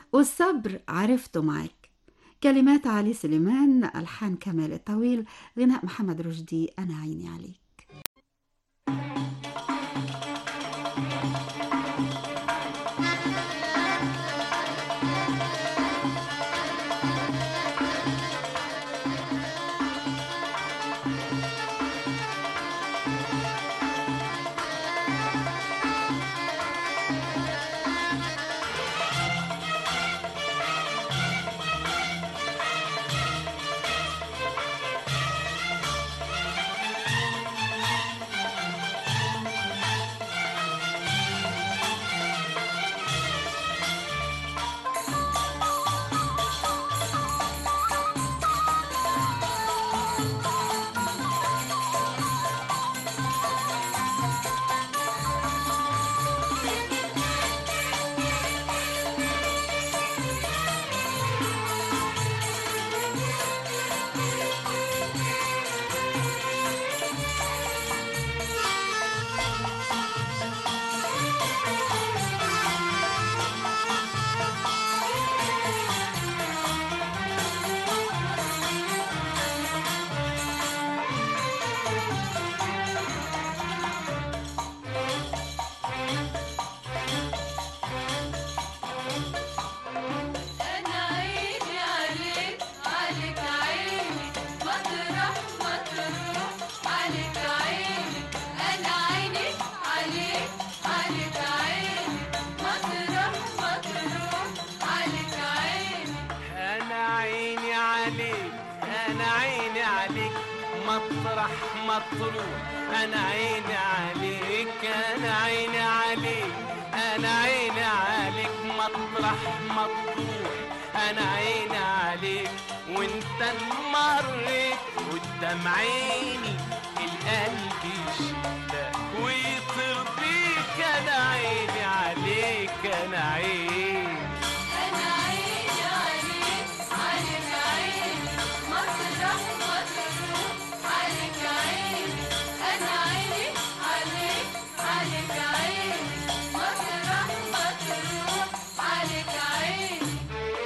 والصبر عرفته معاك كلمات علي سليمان ألحان كمال الطويل غناء محمد رشدي أنا عيني عليك أنا عيني عليك عليك عيني مطرح مطروح عليك عيني أنا عيني عليك عليك عيني مطرح مطروح عليك عيني انا عيني عليك انا عيني عليك مطرح مطروح انا عيني عليك انا عيني عليك انا عيني عليك مطرح مطروح انا عيني عليك وانت مريت قدام عيني القلب يشتاق ويطير بيك انا عيني عليك انا عيني أنا عيني عليك عليك عيني مطرح مطروح عليك عيني أنا عيني عليك عليك عيني مطرح مطروح عليك عيني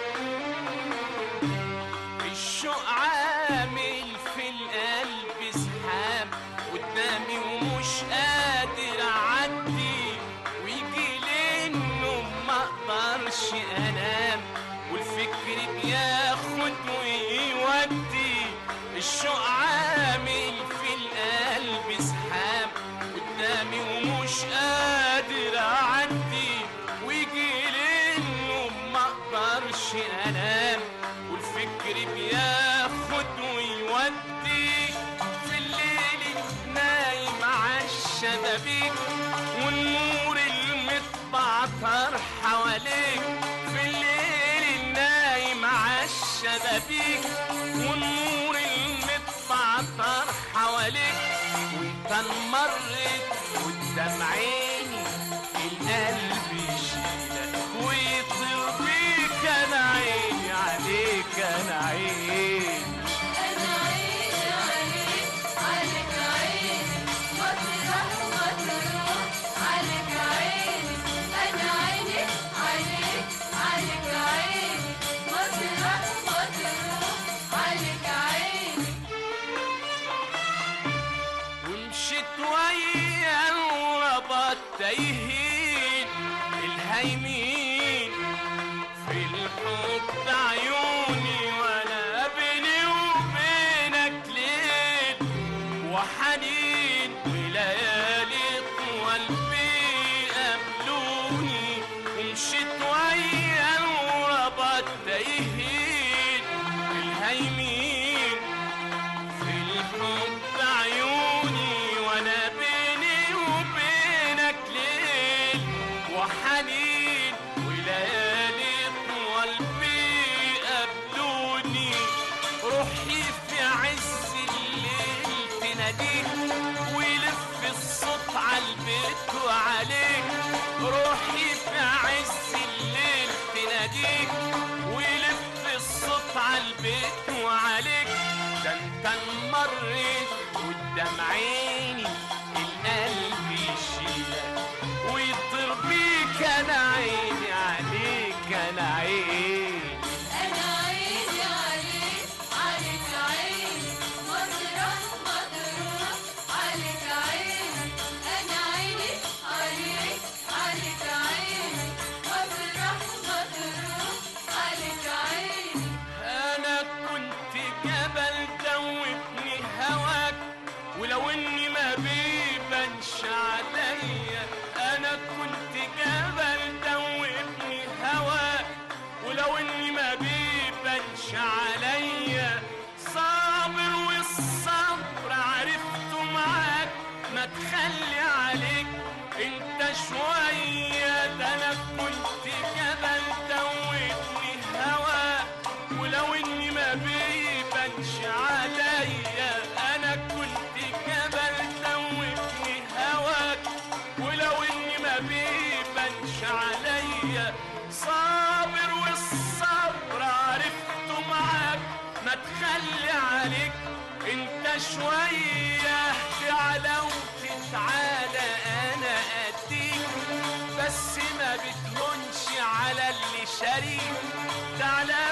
الشوق عامل في القلب سحاب قدامي ومش قادر اعدي ويجي لانه ما اقدرش انام والفكر بياخد ويودي الشوق عامل في القلب سحاب قدامي ومش قادر اعدي ويجي لانه ما اقدرش انام والفكر بياخد ويودي في الليل نايم عالشبابيك والنور المتبعتر حواليك في الليل نايم عالشبابيك والنور المتبعتر حواليك وانت مريت قدام عيني القلب يشيلك ويطير بيك انا عيني عليك انا عيني أنا عيني عليك عليك عيني مطرح مطروح عليك عيني أنا عيني عليك عليك عيني مطرح مطروح عليك عيني ومشيت ويا الغربة تايهين الهايمين في الحب عيوني وانا بيني وبينك ليل وحنين وليالي قلبي قبلوني ومشيت ويا الغربة تايهين الهايمين في الحب عيوني وانا بيني وبينك ليل وحنين وليالي قلبي قبلوني روحي في عز الليل تناديك ويلف الصوت عالبيت وعليك روحي في عز الليل تناديك ويلف الصوت عالبيت وعليك ده انت مريت قدام عيني القلب يشيلك ويطير بيك انا عيني عليك انا عيني عليا صابر والصبر عرفته معاك ما تخلي عليك انت شوية ده انا كنت جبل دوتني هواك ولو اني ما بيبانش عليا انا كنت جبل دوتني هواك ولو اني ما بيبانش عليا صابر والصبر عرفته معاك ما تخلي عليك انت شوية تعلى وتتعالى انا اديك بس ما بتهونش على اللي شريك تعالى